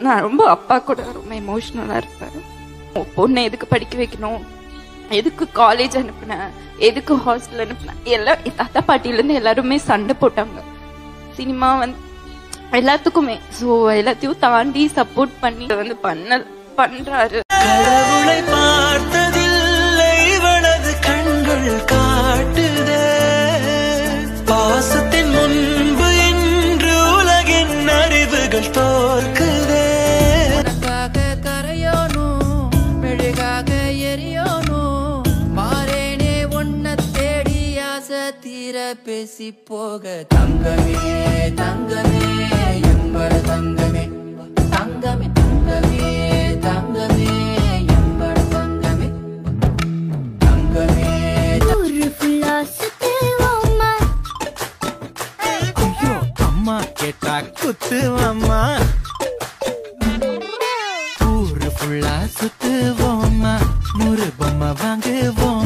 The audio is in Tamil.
நான் ரொம்ப அப்பா கூட ரொம்ப எமோஷ்னலா இருப்பேன் உன் பொண்ணை எதுக்கு படிக்க வைக்கணும் எதுக்கு காலேஜ் அனுப்புனேன் எதுக்கு ஹாஸ்டல் அனுப்புனேன் எல்லாம் என் தாத்தா பாட்டிலேருந்து எல்லாருமே சண்டை போட்டாங்க சினிமா வந்து எல்லாத்துக்குமே ஸோ எல்லாத்தையும் தாண்டி சப்போர்ட் பண்ணி வந்து பண்ண பண்றாரு கடவுளை பார்த்ததில்லை இவளது கண்கள் காட்டுதே பாசத்தின் முன்பு இன்று உலகின் அறிவுகள் தோற்குதே உனக்காக கரையோனும் மெழுகாக எரியோனும் மாறேனே உன்னை தேடி ஆசை தீர பேசி போக தங்கமே தங்கமே எம்பட தங்கமே தங்கமே தங்கமே தங்கமே எம்பட தங்கமே தங்கமே ஊரு ஃபுல்லா சுத்துவோமா ஐயோ அம்மா கேட்டா குத்து அம்மா ஊரு ஃபுல்லா சுத்துவோம்மா நூறு பொம்மை வாங்குவோம்